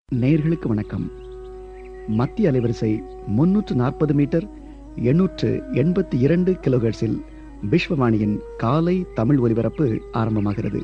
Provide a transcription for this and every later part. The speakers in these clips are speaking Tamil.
நேயர்களுக்கு வணக்கம் மத்திய அலைவரிசை முன்னூற்று நாற்பது மீட்டர் எண்ணூற்று எண்பத்தி இரண்டு கிலோஹெர்ட்ஸில் விஸ்வவாணியின் காலை தமிழ் ஒலிபரப்பு ஆரம்பமாகிறது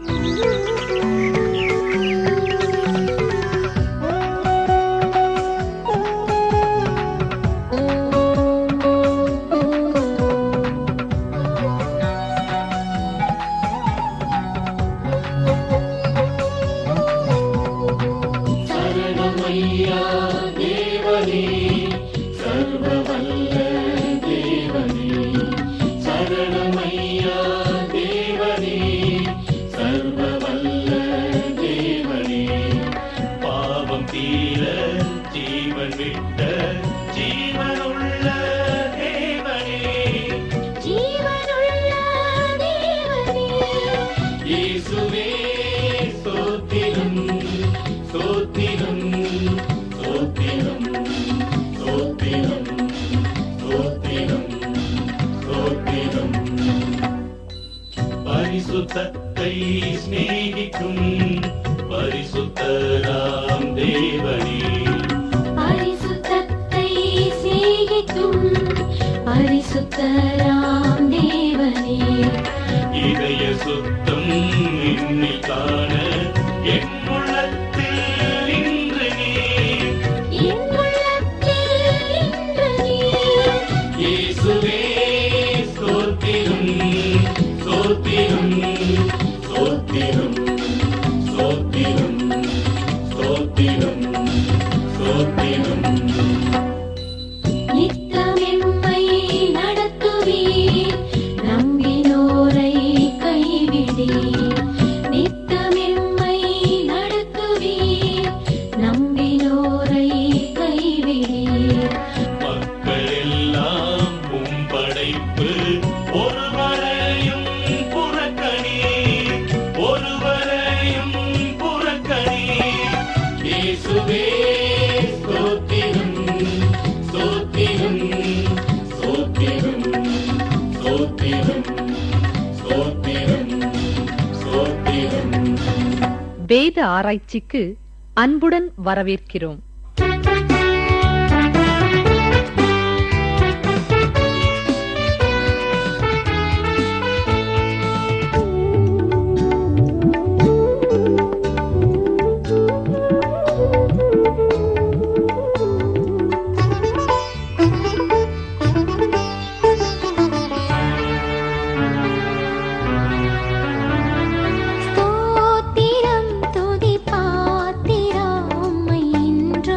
பாவம் தீர ஜீவன் விட்ட ஜீவனுள்ள தேவனே ஜீவனுள்ள தேவனே இயேசுவே ஸ்தோத்திரம் ஸ்தோத்திரம் ஸ்தோத்திரம் ஸ்தோத்திரம் ஸ்தோத்திரம் ஸ்தோத்திரம் பரிசுத்தத்தை சிநேகிக்கும் பரிசுத்தராம் தேவனே பரிசுத்தத்தை சிநேகிக்கும் பரிசுத்தராம் தேவனே இதய சுத்தம் என்னில் காண என் உள்ளத்தில் இன்று நீர் என் உள்ளத்தில் இன்று நீர் இயேசுவே ஸ்தோத்திரம் ஸ்தோத்திரம் ஸ்தோத்திரம் ஸ்தோத்திரம் ஸ்தோத்திரம் ஸ்தோத்திரம் நித்தமெம்மை நடத்துவீர் நம்பினோரை கைவிடீர் நித்தமெம்மை நடத்துவீர் நம்பினோரை கைவிடீர் மக்கள் எல்லாம் உம் படைப்பு ஒருவரையும் புறக்கணி ஒருவரையும் புறக்கணி இயேசுவே ஸ்தோத்திரம் ஸ்தோத்திரம் ஸ்தோத்திரம் ஸ்தோத்திரம் ஸ்தோத்திரம் ஸ்தோத்திரம் வேத ஆராய்ச்சிக்கு அன்புடன் வரவேற்கிறோம் ஸ்தோத்திரம் துதி பாத்திரம் உம்மை இன்று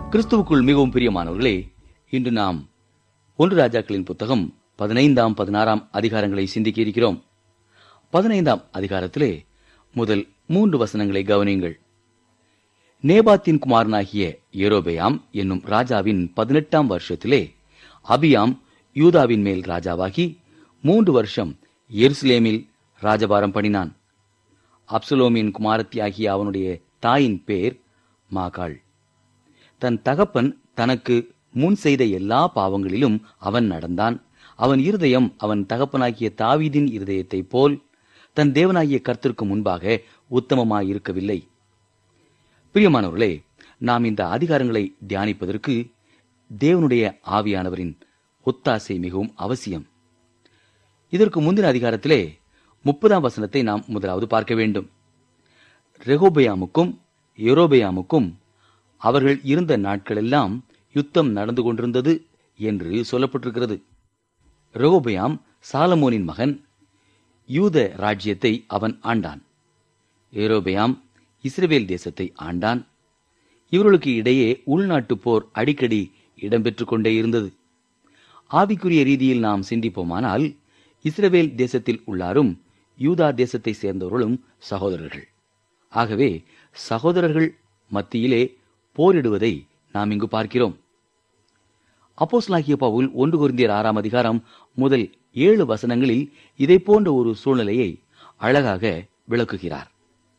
கிறிஸ்துவுக்குள் மிகவும் பிரியமானவர்களே இன்று நாம் ஒன்று ராஜாக்களின் புத்தகம் பதினைந்தாம் பதினாறாம் அதிகாரங்களை சிந்திக்க இருக்கிறோம் பதினைந்தாம் அதிகாரத்திலே முதல் மூன்று வசனங்களை கவனியுங்கள் நேபாத்தின் குமாரனாகிய ஏரோபெயாம் என்னும் ராஜாவின் பதினெட்டாம் வருஷத்திலே அபியாம் யூதாவின் மேல் ராஜாவாகி மூன்று வருஷம் எருசலேமில் ராஜபாரம் பண்ணினான் அப்சலோமின் குமாரத்தியாகிய அவனுடைய தாயின் பேர் மாகாள் தன் தகப்பன் தனக்கு முன் செய்த எல்லா பாவங்களிலும் அவன் நடந்தான் அவன் இருதயம் அவன் தகப்பனாகிய தாவீதின் இருதயத்தைப் போல் தன் தேவனாகிய கர்த்தருக்கு முன்பாக உத்தமமாயிருக்கவில்லை பிரியமானவர்களே நாம் இந்த அதிகாரங்களை தியானிப்பதற்கு தேவனுடைய ஆவியானவரின் ஒத்தாசை மிகவும் அவசியம் இதற்கு முந்தின அதிகாரத்திலே முப்பதாம் வசனத்தை நாம் முதலாவது பார்க்க வேண்டும் ரெகோபயாமுக்கும் எரோபயாமுக்கும் அவர்கள் இருந்த நாட்களெல்லாம் யுத்தம் நடந்து கொண்டிருந்தது என்று சொல்லப்பட்டிருக்கிறது ரெகோபயாம் சாலமோனின் மகன் யூத ராஜ்யத்தை அவன் ஆண்டான் ஏரோபயாம் இஸ்ரவேல் தேசத்தை ஆண்டான் இவர்களுக்கு இடையே உள்நாட்டு போர் அடிக்கடி இடம்பெற்றுக் கொண்டே இருந்தது ஆவிக்குரிய ரீதியில் நாம் சிந்திப்போமானால் இஸ்ரவேல் தேசத்தில் உள்ளாரும் யூதா தேசத்தை சேர்ந்தவர்களும் சகோதரர்கள் ஆகவே சகோதரர்கள் மத்தியிலே போரிடுவதை நாம் இங்கு பார்க்கிறோம் அப்போஸ்லாகிய பவுல் ஒன்று குருந்தியர் ஆறாம் அதிகாரம் முதல் ஏழு வசனங்களில் இதை போன்ற ஒரு சூழ்நிலையை அழகாக விளக்குகிறார்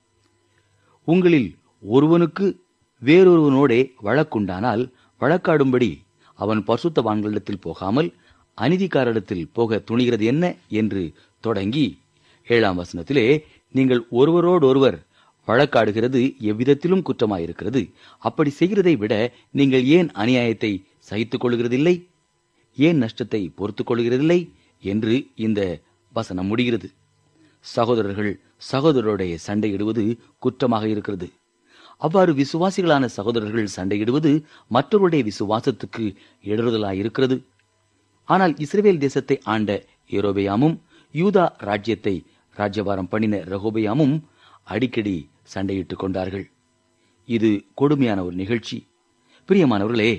உங்களில் ஒருவனுக்கு வேறொருவனோடே வழக்குண்டானால் வழக்காடும்படி அவன் பரிசுத்தவான்களிடத்தில் போகாமல் அநீதிக்காரிடத்தில் போக துணிகிறது என்ன என்று தொடங்கி ஏழாம் வசனத்திலே நீங்கள் ஒருவரோடொருவர் வழக்காடுகிறது எவ்விதத்திலும் குற்றமாயிருக்கிறது அப்படி செய்கிறதை விட நீங்கள் ஏன் அநியாயத்தை சகித்துக் கொள்கிறதில்லை ஏன் நஷ்டத்தை பொறுத்துக் கொள்கிறதில்லை என்று இந்த வசனம் முடிகிறது சகோதரர்கள் சகோதரருடைய சண்டையிடுவது குற்றமாக இருக்கிறது அவ்வாறு விசுவாசிகளான சகோதரர்கள் சண்டையிடுவது மற்றவருடைய விசுவாசத்துக்கு இடறுதலாயிருக்கிறது ஆனால் இஸ்ரேல் தேசத்தை ஆண்ட ஏரோபயாமும் யூதா ராஜ்யத்தை ராஜ்யபாரம் பண்ணின ரகோபயாமும் அடிக்கடி சண்டையிட்டுக் கொண்டார்கள் இது கொடுமையான ஒரு நிகழ்ச்சி பிரியமானவர்களே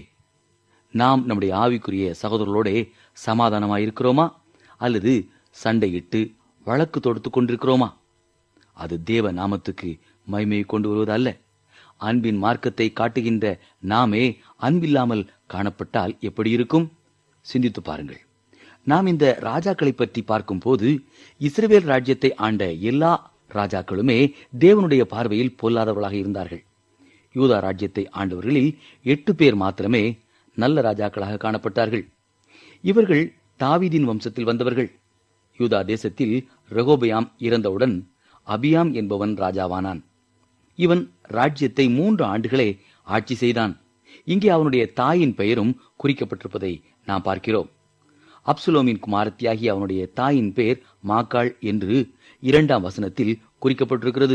நாம் நம்முடைய ஆவிக்குரிய சகோதரர்களோட சமாதானமாயிருக்கிறோமா அல்லது சண்டையிட்டு வழக்கு தொடுத்துக் கொண்டிருக்கிறோமா அது தேவ நாமத்துக்கு மைமையை கொண்டு வருவது அல்ல அன்பின் மார்க்கத்தை காட்டுகின்ற நாமே அன்பில்லாமல் காணப்பட்டால் எப்படி இருக்கும் சிந்தித்து பாருங்கள் நாம் இந்த ராஜாக்களை பற்றி பார்க்கும் போது இஸ்ரேல் ராஜ்யத்தை ஆண்ட எல்லா ராஜாக்களுமே தேவனுடைய பார்வையில் பொல்லாதவர்களாக இருந்தார்கள் யூதா ராஜ்யத்தை ஆண்டவர்களில் எட்டு பேர் மாத்திரமே நல்ல ராஜாக்களாக காணப்பட்டார்கள் இவர்கள் தாவீதின் வம்சத்தில் வந்தவர்கள் யூதா தேசத்தில் ரெகோபயாம் இறந்தவுடன் அபியாம் என்பவன் ராஜாவானான் இவன் ராஜ்யத்தை மூன்று ஆண்டுகளே ஆட்சி செய்தான் இங்கே அவனுடைய தாயின் பெயரும் குறிக்கப்பட்டிருப்பதை நாம் பார்க்கிறோம் அப்சுலோமின் குமாரத்தியாகி அவனுடைய தாயின் பெயர் மாக்காள் என்று இரண்டாம் வசனத்தில் குறிக்கப்பட்டிருக்கிறது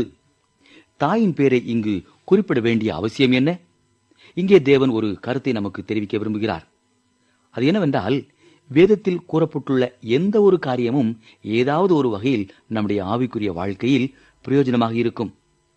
தாயின் பெயரை இங்கு குறிப்பிட வேண்டிய அவசியம் என்ன இங்கே தேவன் ஒரு கருத்தை நமக்கு தெரிவிக்க விரும்புகிறார் அது என்னவென்றால் வேதத்தில் கூறப்பட்டுள்ள எந்த ஒரு காரியமும் ஏதாவது ஒரு வகையில் நம்முடைய ஆவிக்குரிய வாழ்க்கையில் பிரயோஜனமாக இருக்கும்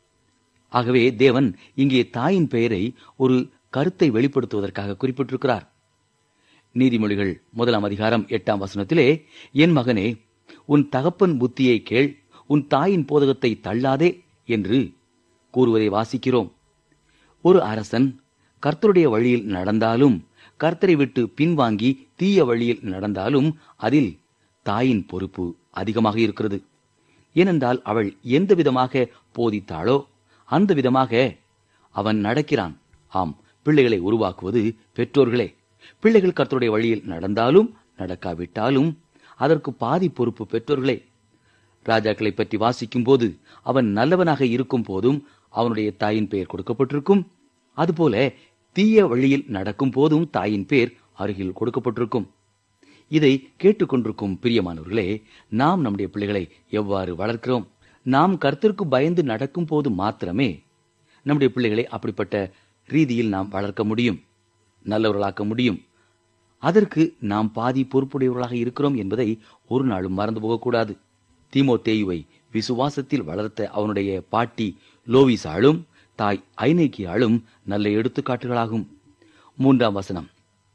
ஆகவே தேவன் இங்கே தாயின் பெயரை ஒரு கருத்தை வெளிப்படுத்துவதற்காக குறிப்பிட்டிருக்கிறார் நீதிமொழிகள் முதலாம் அதிகாரம் எட்டாம் வசனத்திலே என் மகனே உன் தகப்பன் புத்தியை கேள் உன் தாயின் போதகத்தை தள்ளாதே என்று கூறுவதை வாசிக்கிறோம் ஒரு அரசன் கர்த்தருடைய வழியில் நடந்தாலும் கர்த்தரை விட்டு பின்வாங்கி தீய வழியில் நடந்தாலும் அதில் தாயின் பொறுப்பு அதிகமாக இருக்கிறது ஏனென்றால் அவள் எந்த விதமாக போதித்தாளோ அந்த விதமாக அவன் நடக்கிறான் ஆம் பிள்ளைகளை உருவாக்குவது பெற்றோர்களே பிள்ளைகள் கர்த்தருடைய வழியில் நடந்தாலும் நடக்காவிட்டாலும் அதற்கு பாதி பொறுப்பு பெற்றோர்களே ராஜாக்களை பற்றி வாசிக்கும் போது அவன் நல்லவனாக இருக்கும் போதும் அவனுடைய தாயின் பெயர் கொடுக்கப்பட்டிருக்கும் அதுபோல தீய வழியில் நடக்கும் போதும் தாயின் பேர் அருகில் கொடுக்கப்பட்டிருக்கும் இதை கேட்டுக்கொண்டிருக்கும் பிரியமானவர்களே நாம் நம்முடைய பிள்ளைகளை எவ்வாறு வளர்க்கிறோம் நாம் கர்த்தருக்கு பயந்து நடக்கும் போது மாத்திரமே நம்முடைய பிள்ளைகளை அப்படிப்பட்ட ரீதியில் நாம் வளர்க்க முடியும் நல்லவர்களாக்க முடியும் அதற்கு நாம் பாதி பொறுப்புடையவர்களாக இருக்கிறோம் என்பதை ஒரு நாளும் மறந்து போகக்கூடாது தீமோ தேயுவை விசுவாசத்தில் வளர்த்த அவனுடைய பாட்டி லோவிசாளும் தாய் ஐநேக்கியாளும் நல்ல எடுத்துக்காட்டுகளாகும் மூன்றாம் வசனம்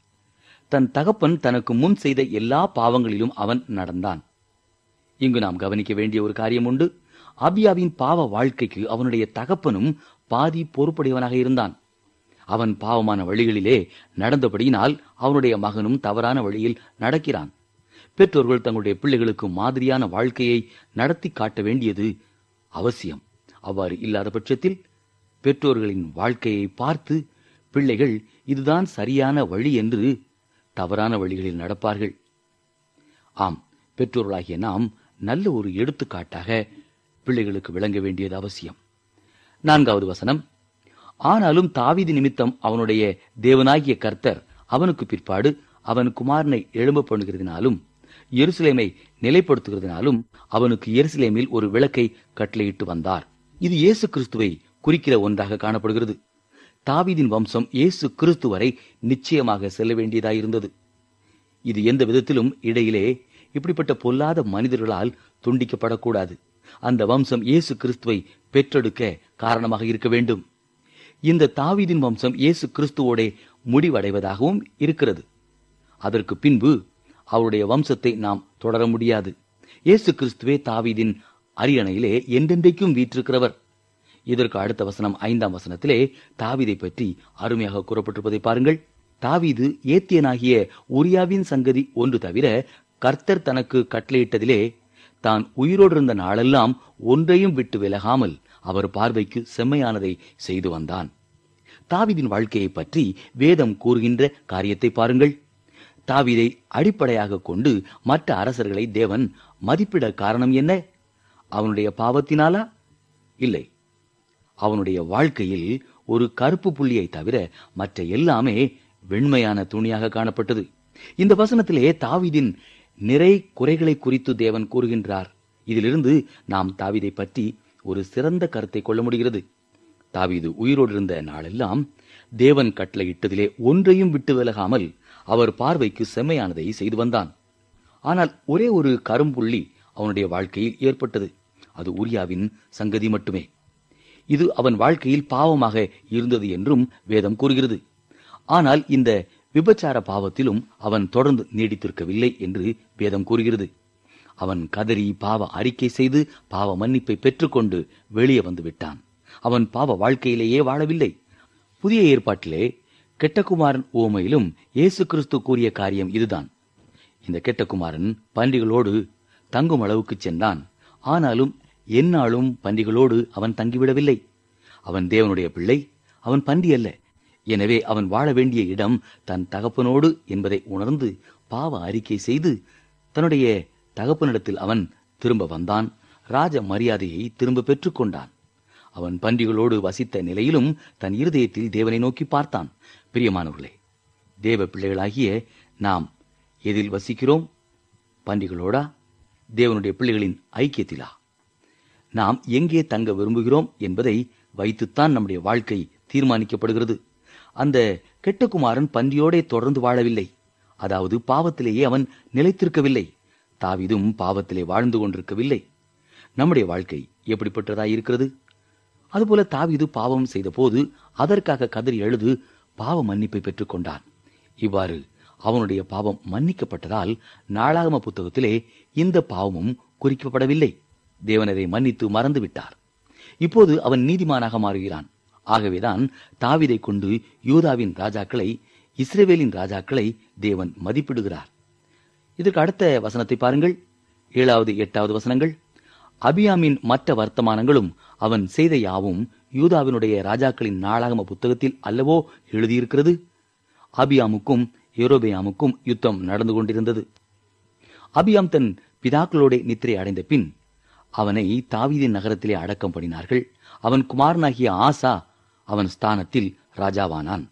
தன் தகப்பன் தனக்கு முன் செய்த எல்லா பாவங்களிலும் அவன் நடந்தான் இங்கு நாம் கவனிக்க வேண்டிய ஒரு காரியம் உண்டு அபியாவின் பாவ வாழ்க்கைக்கு அவனுடைய தகப்பனும் பாதி பொறுப்புடையவனாக இருந்தான் அவன் பாவமான வழிகளிலே நடந்தபடியினால் அவனுடைய மகனும் தவறான வழியில் நடக்கிறான் பெற்றோர்கள் தங்களுடைய பிள்ளைகளுக்கு மாதிரியான வாழ்க்கையை நடத்தி காட்ட வேண்டியது அவசியம் அவ்வாறு இல்லாத பட்சத்தில் பெற்றோர்களின் வாழ்க்கையை பார்த்து பிள்ளைகள் இதுதான் சரியான வழி என்று தவறான வழிகளில் நடப்பார்கள் ஆம் பெற்றோர்களாகிய நாம் நல்ல ஒரு எடுத்துக்காட்டாக பிள்ளைகளுக்கு விளங்க வேண்டியது அவசியம் நான்காவது வசனம் ஆனாலும் தாவீது நிமித்தம் அவனுடைய தேவனாகிய கர்த்தர் அவனுக்கு பிற்பாடு அவன் குமாரனை எழும்ப பண்ணுகிறதினாலும் எருசலேமை நிலைப்படுத்துகிறதினாலும் அவனுக்கு எருசலேமில் ஒரு விளக்கை கட்டளையிட்டு வந்தார் இது இயேசு கிறிஸ்துவை குறிக்கிற ஒன்றாக காணப்படுகிறது தாவீதின் வம்சம் இயேசு கிறிஸ்து வரை நிச்சயமாக செல்ல வேண்டியதாயிருந்தது இது எந்த விதத்திலும் இடையிலே இப்படிப்பட்ட பொல்லாத மனிதர்களால் துண்டிக்கப்படக்கூடாது அந்த வம்சம் இயேசு கிறிஸ்துவை பெற்றெடுக்க காரணமாக இருக்க வேண்டும் இந்த தாவீதின் வம்சம் இயேசு கிறிஸ்துவோட முடிவடைவதாகவும் இருக்கிறது அதற்கு பின்பு அவருடைய வம்சத்தை நாம் தொடர முடியாது இயேசு கிறிஸ்துவே தாவீதின் அரியணையிலே என்றென்றைக்கும் வீற்றிருக்கிறவர் இதற்கு அடுத்த வசனம் ஐந்தாம் வசனத்திலே தாவீதை பற்றி அருமையாக கூறப்பட்டிருப்பதை பாருங்கள் தாவீது ஏத்தியனாகிய உரியாவின் சங்கதி ஒன்று தவிர கர்த்தர் தனக்கு கட்டளையிட்டதிலே தான் உயிரோடு இருந்த நாளெல்லாம் ஒன்றையும் விட்டு விலகாமல் அவர் பார்வைக்கு செம்மையானதை செய்து வந்தான் தாவீதின் வாழ்க்கையை பற்றி வேதம் கூறுகின்ற காரியத்தை பாருங்கள் தாவீதை அடிப்படையாக கொண்டு மற்ற அரசர்களை தேவன் மதிப்பிட காரணம் என்ன அவனுடைய பாவத்தினாலா இல்லை அவனுடைய வாழ்க்கையில் ஒரு கருப்பு புள்ளியை தவிர மற்ற எல்லாமே வெண்மையான துணியாக காணப்பட்டது இந்த வசனத்திலே தாவீதின் நிறை குறைகளை குறித்து தேவன் கூறுகின்றார் இதிலிருந்து நாம் தாவீதை பற்றி ஒரு சிறந்த கருத்தை கொள்ள முடிகிறது தாவீது உயிரோடு இருந்த நாளெல்லாம் தேவன் கட்டளையிட்டதிலே ஒன்றையும் விட்டு விலகாமல் அவர் பார்வைக்கு செம்மையானதை செய்து வந்தான் ஆனால் ஒரே ஒரு கரும்புள்ளி அவனுடைய வாழ்க்கையில் ஏற்பட்டது அது உரியாவின் சங்கதி மட்டுமே இது அவன் வாழ்க்கையில் பாவமாக இருந்தது என்றும் வேதம் கூறுகிறது ஆனால் இந்த விபச்சார பாவத்திலும் அவன் தொடர்ந்து நீடித்திருக்கவில்லை என்று வேதம் கூறுகிறது அவன் கதறி பாவ அறிக்கை செய்து பாவ மன்னிப்பை பெற்றுக்கொண்டு வெளியே வந்து விட்டான் அவன் பாவ வாழ்க்கையிலேயே வாழவில்லை புதிய ஏற்பாட்டிலே கெட்டகுமாரன் ஓமையிலும் இயேசு கிறிஸ்து கூறிய காரியம் இதுதான் இந்த கெட்டகுமாரன் பன்றிகளோடு தங்கும் அளவுக்கு சென்றான் ஆனாலும் எந்நாளும் பன்றிகளோடு அவன் தங்கிவிடவில்லை அவன் தேவனுடைய பிள்ளை அவன் பன்றி அல்ல எனவே அவன் வாழ வேண்டிய இடம் தன் தகப்பனோடு என்பதை உணர்ந்து பாவ அறிக்கை செய்து தன்னுடைய தகப்பனிடத்தில் அவன் திரும்ப வந்தான் ராஜ மரியாதையை திரும்ப பெற்றுக்கொண்டான் அவன் பன்றிகளோடு வசித்த நிலையிலும் தன் இருதயத்தில் தேவனை நோக்கி பார்த்தான் பிரியமானவர்களே தேவ பிள்ளைகளாகிய நாம் எதில் வசிக்கிறோம் பன்றிகளோடா தேவனுடைய பிள்ளைகளின் ஐக்கியத்திலா நாம் எங்கே தங்க விரும்புகிறோம் என்பதை வைத்துத்தான் நம்முடைய வாழ்க்கை தீர்மானிக்கப்படுகிறது அந்த கெட்டகுமாரன் பன்றியோடே தொடர்ந்து வாழவில்லை அதாவது பாவத்திலேயே அவன் நிலைத்திருக்கவில்லை தாவிதும் பாவத்திலே வாழ்ந்து கொண்டிருக்கவில்லை நம்முடைய வாழ்க்கை எப்படிப்பட்டதாய் இருக்கிறது அதுபோல தாவீது பாவம் செய்த போது அதற்காக கதறி எழுது பாவ மன்னிப்பை பெற்றுக்கொண்டான் இவ்வாறு அவனுடைய பாவம் மன்னிக்கப்பட்டதால் நாளாகம புத்தகத்திலே இந்த பாவமும் குறிக்கப்படவில்லை தேவனரை மன்னித்து மறந்து விட்டார் இப்போது அவன் நீதிமானாக மாறுகிறான் ஆகவேதான் தாவீதை கொண்டு யூதாவின் ராஜாக்களை இஸ்ரேவேலின் ராஜாக்களை தேவன் மதிப்பிடுகிறார் இதற்கு அடுத்த வசனத்தை பாருங்கள் ஏழாவது எட்டாவது வசனங்கள் அபியாமின் மற்ற வர்த்தமானங்களும் அவன் செய்த யாவும் யூதாவினுடைய ராஜாக்களின் நாளாகம புத்தகத்தில் அல்லவோ எழுதியிருக்கிறது அபியாமுக்கும் யெரொபெயாமுக்கும் யுத்தம் நடந்து கொண்டிருந்தது அபியாம் தன் பிதாக்களோட நித்திரை அடைந்த பின் அவனை தாவீதின் நகரத்திலே அடக்கம் பண்ணினார்கள் அவன் குமாரனாகிய ஆசா அவன் ஸ்தானத்தில் ராஜாவானான்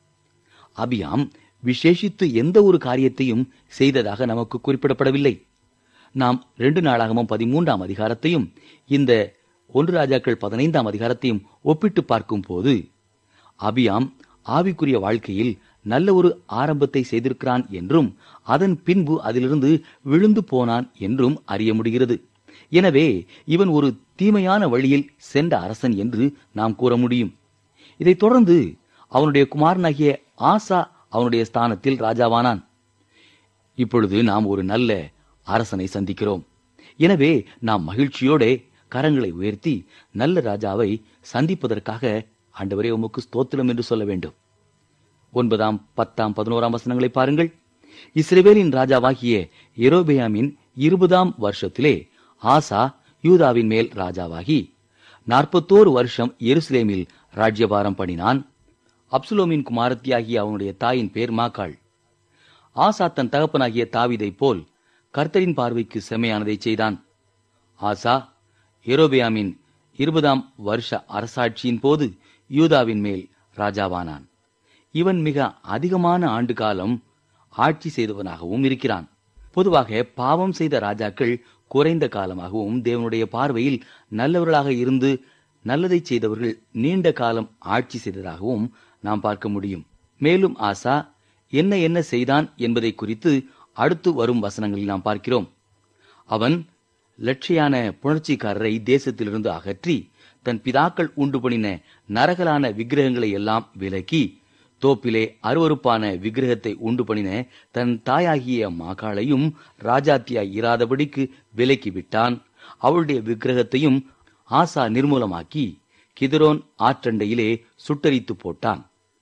அபியாம் விசேஷித்து எந்த ஒரு காரியத்தையும் செய்ததாக நமக்கு குறிப்பிடப்படவில்லை நாம் ரெண்டு நாளாகமும் பதிமூன்றாம் அதிகாரத்தையும் இந்த ஒன்று ராஜாக்கள் பதினைந்தாம் அதிகாரத்தையும் ஒப்பிட்டு பார்க்கும் போது அபியாம் ஆவிக்குரிய வாழ்க்கையில் நல்ல ஒரு ஆரம்பத்தை செய்திருக்கிறான் என்றும் அதன் பின்பு அதிலிருந்து விழுந்து போனான் என்றும் அறிய முடிகிறது எனவே இவன் ஒரு தீமையான வழியில் சென்ற அரசன் என்று நாம் கூற முடியும் இதைத் தொடர்ந்து அவனுடைய குமாரனாகிய ஆசா அவனுடைய ஸ்தானத்தில் ராஜாவானான் இப்பொழுது நாம் ஒரு நல்ல அரசனை சந்திக்கிறோம் எனவே நாம் மகிழ்ச்சியோட கரங்களை உயர்த்தி நல்ல ராஜாவை சந்திப்பதற்காக ஆண்டவரே உமக்கு ஸ்தோத்திரம் என்று சொல்ல வேண்டும் ஒன்பதாம் பத்தாம் பதினோராம் வசனங்களை பாருங்கள் இஸ்ரேவேலின் ராஜாவாகிய எரோபெயாமின் இருபதாம் வருஷத்திலே ஆசா யூதாவின் மேல் ராஜாவாகி நாற்பத்தோரு வருஷம் எருசலேமில் ராஜ்யபாரம் பண்ணினான் அப்சுலோமின் குமாரத்தியாகிய அவனுடைய தாயின் பேர் மாக்காள் ஆசா தன் தகப்பனாகிய தாவீதைப் போல் கர்த்தரின் பார்வைக்கு செம்மையானதை செய்தான் ஆசா எரோபியாமின் இருபதாம் வருஷ அரசாட்சியின் போது யூதாவின் மேல் ராஜாவானான் இவன் மிக அதிகமான ஆண்டு காலம் ஆட்சி செய்தவனாகவும் இருக்கிறான் பொதுவாக பாவம் செய்த ராஜாக்கள் குறைந்த காலமாகவும் தேவனுடைய பார்வையில் நல்லவர்களாக இருந்து நல்லதை செய்தவர்கள் நீண்ட காலம் ஆட்சி செய்ததாகவும் நாம் பார்க்க முடியும் மேலும் ஆசா என்ன என்ன செய்தான் என்பதை குறித்து அடுத்து வரும் வசனங்களில் நாம் பார்க்கிறோம் அவன் லட்சியான புணர்ச்சிக்காரரை தேசத்திலிருந்து அகற்றி தன் பிதாக்கள் உண்டு பண்ணின நரகலான விக்கிரகங்களை எல்லாம் விலக்கி தோப்பிலே அருவருப்பான விக்கிரகத்தை உண்டு பண்ணின தன் தாயாகிய மாகாளையும் ராஜாத்தியாய் இராதபடிக்கு விலக்கி விட்டான் அவளுடைய விக்கிரகத்தையும் ஆசா நிர்மூலமாக்கி கிதரோன் ஆற்றண்டையிலே சுட்டரித்து போட்டான்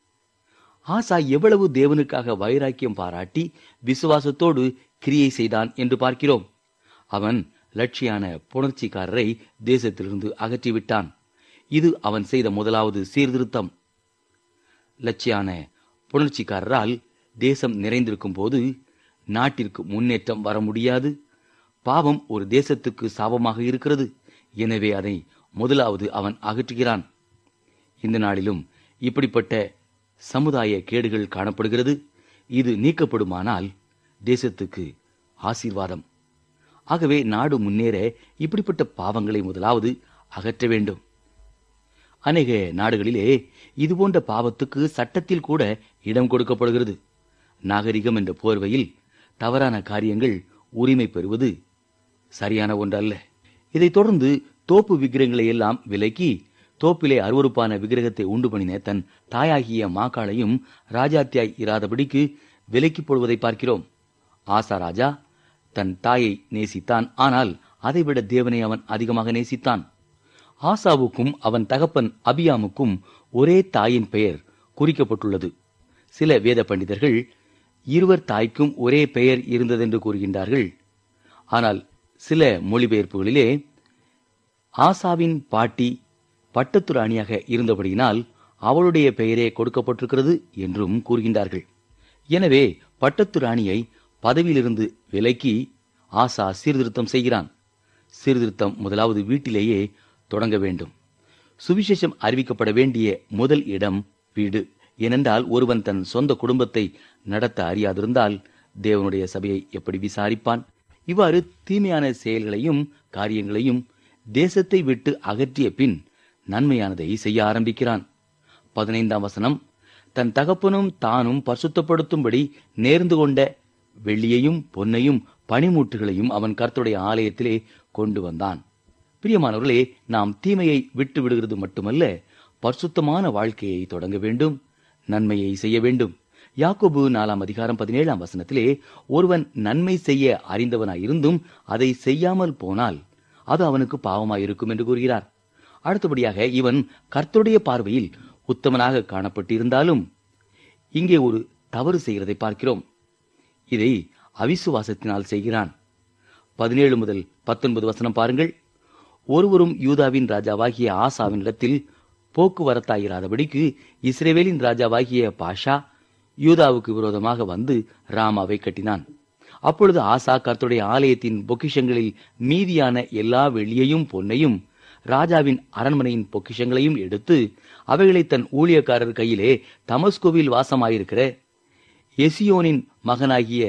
ஆசா எவ்வளவு தேவனுக்காக வைராக்கியம் பாராட்டி விசுவாசத்தோடு கிரியை செய்தான் என்று பார்க்கிறோம் அவன் லட்சியான புணர்ச்சிக்காரரை தேசத்திலிருந்து அகற்றிவிட்டான் இது அவன் செய்த முதலாவது சீர்திருத்தம் லட்சியான புணர்ச்சிக்காரரால் தேசம் நிறைந்திருக்கும் போது நாட்டிற்கு முன்னேற்றம் வர முடியாது பாவம் ஒரு தேசத்துக்கு சாபமாக இருக்கிறது எனவே அதை முதலாவது அவன் அகற்றுகிறான் இந்த நாளிலும் இப்படிப்பட்ட சமுதாய கேடுகள் காணப்படுகிறது இது நீக்கப்படுமானால் தேசத்துக்கு ஆசீர்வாதம் ஆகவே நாடு முன்னேற இப்படிப்பட்ட பாவங்களை முதலாவது அகற்ற வேண்டும் அநேக நாடுகளிலே இதுபோன்ற பாவத்துக்கு சட்டத்தில் கூட இடம் கொடுக்கப்படுகிறது நாகரிகம் என்ற போர்வையில் தவறான காரியங்கள் உரிமை பெறுவது சரியான ஒன்றல்ல இதைத் தொடர்ந்து தோப்பு விக்கிரகங்களை எல்லாம் விலக்கி தோப்பிலே அருவருப்பான விக்கிரகத்தை உண்டு பண்ணின தன் தாயாகிய மாக்காளையும் ராஜாத்தியாய் இராதபடிக்கு விலக்கி போடுவதை பார்க்கிறோம் ஆசா ராஜா தன் தாயை நேசித்தான் ஆனால் அதைவிட தேவனை அவன் அதிகமாக நேசித்தான் ஆசாவுக்கும் அவன் தகப்பன் அபியாமுக்கும் ஒரே தாயின் பெயர் குறிக்கப்பட்டுள்ளது சில வேத பண்டிதர்கள் இருவர் தாய்க்கும் ஒரே பெயர் இருந்ததென்று கூறுகின்றார்கள் ஆனால் சில மொழிபெயர்ப்புகளிலே ஆசாவின் பாட்டி பட்டத்து ராணியாக இருந்தபடியினால் அவளுடைய பெயரே கொடுக்கப்பட்டிருக்கிறது என்றும் கூறுகின்றார்கள் எனவே பட்டத்து ராணியை பதவியிலிருந்து விலக்கி ஆசா சீர்திருத்தம் செய்கிறான் சீர்திருத்தம் முதலாவது வீட்டிலேயே தொடங்க வேண்டும் சுவிசேஷம் அறிவிக்கப்பட வேண்டிய முதல் இடம் வீடு ஏனென்றால் ஒருவன் தன் சொந்த குடும்பத்தை நடத்த அறியாதிருந்தால் தேவனுடைய சபையை எப்படி விசாரிப்பான் இவ்வாறு தீமையான செயல்களையும் காரியங்களையும் தேசத்தை விட்டு அகற்றிய பின் நன்மையானதை செய்ய ஆரம்பிக்கிறான் பதினைந்தாம் வசனம் தன் தகப்பனும் தானும் பரிசுத்தப்படுத்தும்படி நேர்ந்து கொண்ட வெள்ளியையும் பொன்னையும் பனிமூட்டுகளையும் அவன் கர்த்தருடைய ஆலயத்திலே கொண்டு வந்தான் பிரியமானவர்களே நாம் தீமையை விட்டு விடுகிறது மட்டுமல்ல பரிசுத்தமான வாழ்க்கையை தொடங்க வேண்டும் நன்மையை செய்ய வேண்டும் யாக்கோபு நாலாம் அதிகாரம் பதினேழாம் வசனத்திலே ஒருவன் நன்மை செய்ய அறிந்தவனாயிருந்தும் அதை செய்யாமல் போனால் அது அவனுக்கு பாவமாயிருக்கும் என்று கூறுகிறார் அடுத்தபடியாக இவன் கர்த்தருடைய பார்வையில் உத்தமனாக காணப்பட்டிருந்தாலும் இங்கே ஒரு தவறு செய்கிறதை பார்க்கிறோம் இதை அவிசுவாசத்தினால் செய்கிறான் பதினேழு முதல் பத்தொன்பது வசனம் பாருங்கள் ஒருவரும் யூதாவின் ராஜாவாகிய ஆசாவினிடத்தில் போக்குவரத்தாயிராதபடிக்கு இஸ்ரேவேலின் ராஜாவாகிய பாஷா யூதாவுக்கு விரோதமாக வந்து ராமாவை கட்டினான் அப்பொழுது ஆசா கர்த்தருடைய ஆலயத்தின் பொக்கிஷங்களில் மீதியான எல்லா வெள்ளியையும் பொன்னையும் ராஜாவின் அரண்மனையின் பொக்கிஷங்களையும் எடுத்து அவைகளை தன் ஊழியக்காரர் கையிலே தமஸ்கோவில் வாசமாயிருக்கிற எசியோனின் மகனாகிய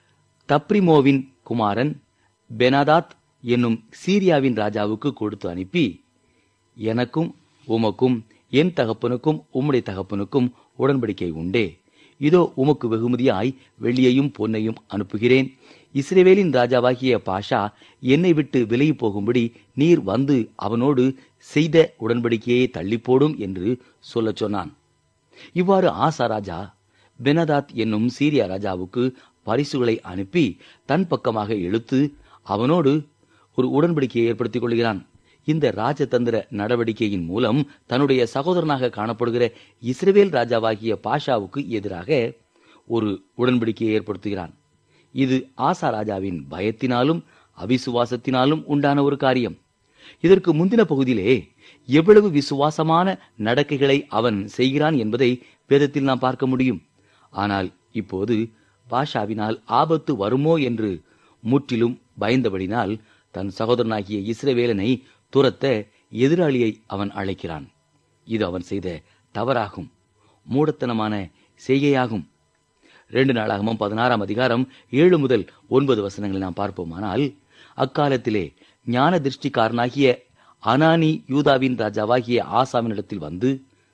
தப்ரிமோவின் குமாரன் பெனாதாத் என்னும் சீரியாவின் ராஜாவுக்கு கொடுத்து அனுப்பி எனக்கும் உமக்கும் என் தகப்பனுக்கும் உம்முடைய தகப்பனுக்கும் உடன்படிக்கை உண்டே இதோ உமக்கு வெகுமதியாய் வெள்ளியையும் பொன்னையும் அனுப்புகிறேன் இஸ்ரேவேலின் ராஜாவாகிய பாஷா என்னை விட்டு விலகி போகும்படி நீர் வந்து அவனோடு செய்த உடன்படிக்கையை தள்ளி போடும் என்று சொல்லச் சொன்னான் இவ்வாறு ஆசா ராஜா பெனதாத் என்னும் சீரியா ராஜாவுக்கு பரிசுகளை அனுப்பி தன் பக்கமாக இழுத்து அவனோடு ஒரு உடன்படிக்கையை ஏற்படுத்திக் கொள்கிறான் இந்த ராஜதந்திர நடவடிக்கையின் மூலம் தன்னுடைய சகோதரனாக காணப்படுகிற இஸ்ரவேல் ராஜாவாகிய பாஷாவுக்கு எதிராக ஒரு உடன்படிக்கையை ஏற்படுத்துகிறான் இது ஆசா ராஜாவின் பயத்தினாலும் அவிசுவாசத்தினாலும் உண்டான ஒரு காரியம் இதற்கு முந்தின பகுதியிலே எவ்வளவு விசுவாசமான நடக்கைகளை அவன் செய்கிறான் என்பதை வேதத்தில் நாம் பார்க்க முடியும் ஆனால் இப்போது பாஷாவினால் ஆபத்து வருமோ என்று முற்றிலும் பயந்தபடினால் தன் சகோதரனாகிய இஸ்ரவேலனை துரத்த எதிராளியை அவன் அழைக்கிறான் இது அவன் செய்த தவறாகும் மூடத்தனமான செய்கையாகும் ரெண்டு நாளாகமும் பதினாறாம் அதிகாரம் ஏழு முதல் ஒன்பது வசனங்களை நாம் பார்ப்போமானால் அக்காலத்திலே ஞான திருஷ்டிக்காரனாகிய அனானி யூதாவின் ராஜாவாகிய ஆசாமினிடத்தில் வந்து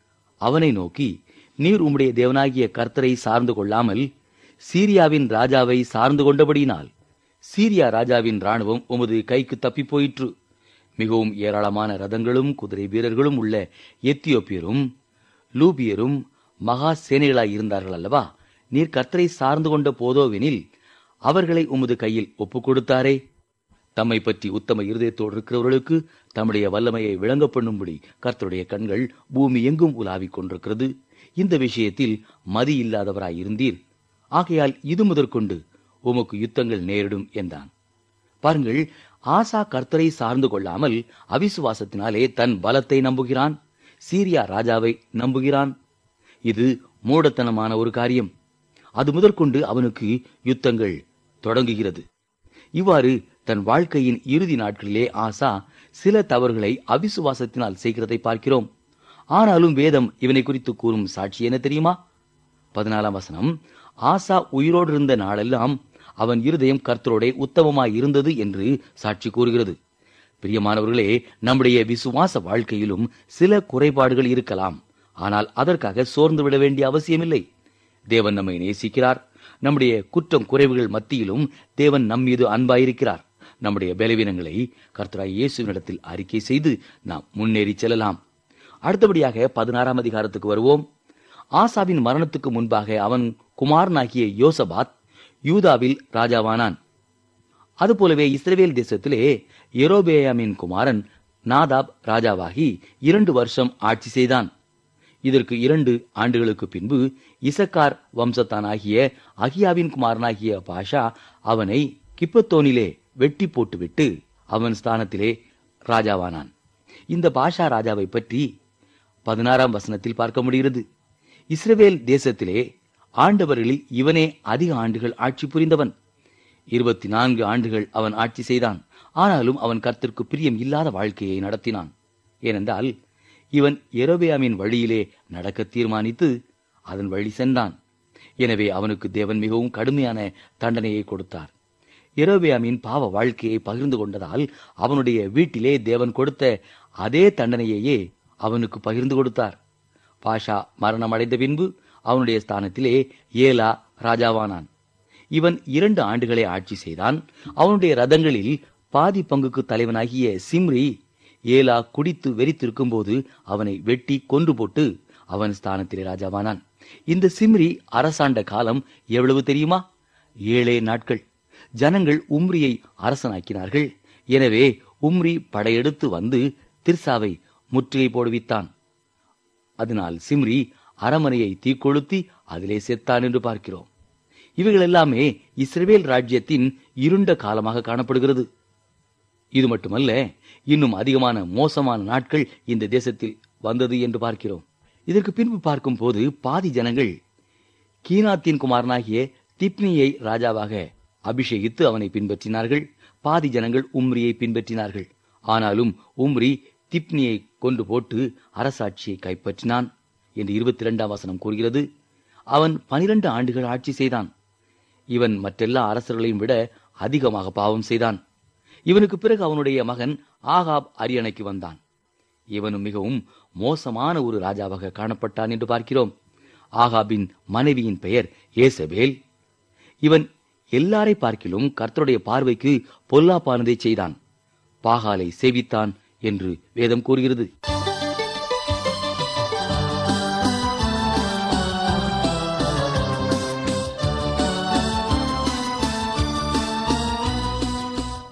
அவனை நோக்கி நீர் உம்முடைய தேவனாகிய கர்த்தரை சார்ந்து கொள்ளாமல் சீரியாவின் ராஜாவை சார்ந்து கொண்டபடியினால் சீரியா ராஜாவின் ராணுவம் உமது கைக்கு தப்பிப் போயிற்று மிகவும் ஏராளமான ரதங்களும் குதிரை வீரர்களும் உள்ள எத்தியோப்பியரும் லூபியரும் மகா சேனைகளாய் இருந்தார்கள் அல்லவா நீர் கர்த்தரை சார்ந்து கொண்ட போதோவெனில் அவர்களை உமது கையில் ஒப்புக் கொடுத்தாரே தம்மை பற்றி உத்தம இருதயத்தோடு இருக்கிறவர்களுக்கு தம்முடைய வல்லமையை விளங்க பண்ணும்படி கர்த்தருடைய கண்கள் பூமி எங்கும் உலாவிக் கொண்டிருக்கிறது இந்த விஷயத்தில் மதி இல்லாதவராய் இருந்தீர் ஆகையால் இது முதற்கொண்டு உமக்கு யுத்தங்கள் நேரிடும் என்றான் பாருங்கள் ஆசா கர்த்தரை சார்ந்து கொள்ளாமல் அவிசுவாசத்தினாலே தன் பலத்தை நம்புகிறான் சீரியா ராஜாவை நம்புகிறான் இது மூடத்தனமான ஒரு காரியம் அது முதற்கொண்டு அவனுக்கு யுத்தங்கள் தொடங்குகிறது இவ்வாறு தன் வாழ்க்கையின் இறுதி நாட்களிலே ஆசா சில தவறுகளை அவிசுவாசத்தினால் செய்கிறதை பார்க்கிறோம் ஆனாலும் வேதம் இவனை குறித்து கூறும் சாட்சி என்ன தெரியுமா பதினாலாம் வசனம் ஆசா உயிரோடு இருந்த நாளெல்லாம் அவன் இருதயம் கர்த்தரோடே உத்தமமாய் இருந்தது என்று சாட்சி கூறுகிறது பிரியமானவர்களே நம்முடைய விசுவாச வாழ்க்கையிலும் சில குறைபாடுகள் இருக்கலாம் ஆனால் அதற்காக சோர்ந்து விட வேண்டிய அவசியமில்லை தேவன் நம்மை நேசிக்கிறார் நம்முடைய குற்றம் குறைவுகள் மத்தியிலும் தேவன் நம் மீது அன்பாயிருக்கிறார் நம்முடைய பலவீனங்களை கர்த்தராய் இயேசுவினிடத்தில் அறிக்கை செய்து நாம் முன்னேறி செல்லலாம் அடுத்தபடியாக பதினாறாம் அதிகாரத்துக்கு வருவோம் ஆசாவின் மரணத்துக்கு முன்பாக அவன் குமாரனாகிய யோசபாத் யூதாவில் ராஜாவானான் அதுபோலவே இஸ்ரவேல் தேசத்திலே எரோபேயாமின் குமாரன் நாதாப் ராஜாவாகி இரண்டு வருஷம் ஆட்சி செய்தான் இதற்கு இரண்டு ஆண்டுகளுக்கு பின்பு இசக்கார் வம்சத்தானாகிய அகியாவின் குமாரனாகிய பாஷா அவனை கிப்பத்தோனிலே வெட்டி போட்டுவிட்டு அவன் ஸ்தானத்திலே ராஜாவானான் இந்த பாஷா ராஜாவை பற்றி பதினாறாம் வசனத்தில் பார்க்க முடிகிறது இஸ்ரவேல் தேசத்திலே ஆண்டவர்களில் இவனே அதிக ஆண்டுகள் ஆட்சி புரிந்தவன் இருபத்தி நான்கு ஆண்டுகள் அவன் ஆட்சி செய்தான் ஆனாலும் அவன் கர்த்தருக்கு பிரியம் இல்லாத வாழ்க்கையை நடத்தினான் ஏனென்றால் இவன் எரோபியாமின் வழியிலே நடக்க தீர்மானித்து அதன் வழி சென்றான் எனவே அவனுக்கு தேவன் மிகவும் கடுமையான தண்டனையை கொடுத்தார் எரோபியாமின் பாவ வாழ்க்கையை பகிர்ந்து கொண்டதால் அவனுடைய வீட்டிலே தேவன் கொடுத்த அதே தண்டனையையே அவனுக்கு பகிர்ந்து கொடுத்தார் பாஷா மரணம் அடைந்த பின்பு அவனுடைய ஸ்தானத்திலே ஏலா ராஜாவானான் இவன் இரண்டு ஆண்டுகளை ஆட்சி செய்தான் அவனுடைய ரதங்களில் பாதி பங்குக்கு தலைவனாகிய சிம்ரி ஏலா குடித்து வெறித்திருக்கும் போது அவனை வெட்டி கொன்று போட்டு அவன் ஸ்தானத்திலே ராஜாவானான் இந்த சிம்ரி அரசாண்ட காலம் எவ்வளவு தெரியுமா ஏழே நாட்கள் ஜனங்கள் உம்ரியை அரசனாக்கினார்கள் எனவே உம்ரி படையெடுத்து வந்து திர்சாவை முற்றுகை போடுவித்தான் அதனால் சிம்ரி அரமனையை தீக்கொளுத்தி அதிலே செத்தான் என்று பார்க்கிறோம் இவைகள் எல்லாமே இஸ்ரவேல் ராஜ்யத்தின் இருண்ட காலமாக காணப்படுகிறது இது மட்டுமல்ல இன்னும் அதிகமான மோசமான நாட்கள் இந்த தேசத்தில் வந்தது என்று பார்க்கிறோம் இதற்கு பின்பு பார்க்கும் போது பாதி ஜனங்கள் கீனாத்தின் குமாரனாகிய திப்னியை ராஜாவாக அபிஷேகித்து அவனை பின்பற்றினார்கள் பாதி ஜனங்கள் உம்ரியை பின்பற்றினார்கள் ஆனாலும் உம்ரி திப்னியை கொண்டு போட்டு அரசாட்சியை கைப்பற்றினான் என்று இருபத்தி இரண்டாம் வசனம் கூறுகிறது அவன் பனிரெண்டு ஆண்டுகள் ஆட்சி செய்தான் இவன் மற்றெல்லா அரசர்களையும் விட அதிகமாக பாவம் செய்தான் இவனுக்கு பிறகு அவனுடைய மகன் ஆகாப் அரியணைக்கு வந்தான் இவனும் மிகவும் மோசமான ஒரு ராஜாவாக காணப்பட்டான் என்று பார்க்கிறோம் ஆகாபின் மனைவியின் பெயர் ஏசபேல் இவன் எல்லாரை பார்க்கிலும் கர்த்தருடைய பார்வைக்கு பொல்லாப்பானதை செய்தான் பாகாலை சேவித்தான் என்று வேதம் கூறுகிறது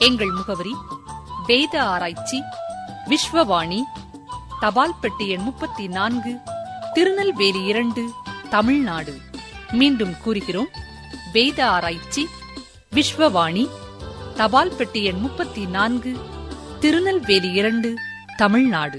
எங்கள் முகவரி வேத ஆராய்ச்சி விஸ்வவாணி தபால் பெட்டி எண் முப்பத்தி நான்கு திருநெல்வேலி இரண்டு தமிழ்நாடு மீண்டும் கூறுகிறோம் வேத ஆராய்ச்சி விஸ்வவாணி தபால் பெட்டி எண் முப்பத்தி நான்கு திருநெல்வேலி இரண்டு தமிழ்நாடு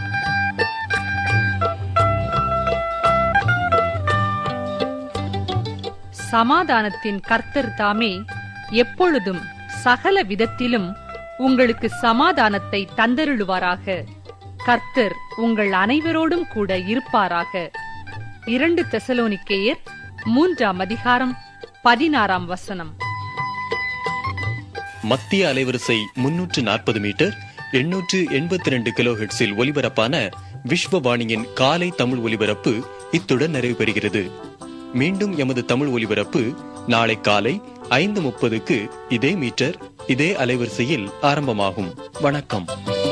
சமாதானத்தின் கர்த்தர் தாமே எப்பொழுதும் சகல விதத்திலும் உங்களுக்கு சமாதானத்தை தந்தருளுவாராக கர்த்தர் உங்கள் அனைவரோடும் கூட இருப்பாராக இரண்டு தெசலோனிக்கேயர் மூன்றாம் அதிகாரம் பதினாறாம் வசனம் மத்திய அலைவரிசை முன்னூற்று நாற்பது மீட்டர் எண்ணூற்று எண்பத்தி ரெண்டு கிலோஹெட்ஸில் ஒலிபரப்பான விஸ்வவாணியின் காலை தமிழ் ஒலிபரப்பு இத்துடன் நிறைவு பெறுகிறது மீண்டும் எமது தமிழ் ஒலிபரப்பு நாளை காலை ஐந்து முப்பதுக்கு இதே மீட்டர் இதே அலைவரிசையில் ஆரம்பமாகும் வணக்கம்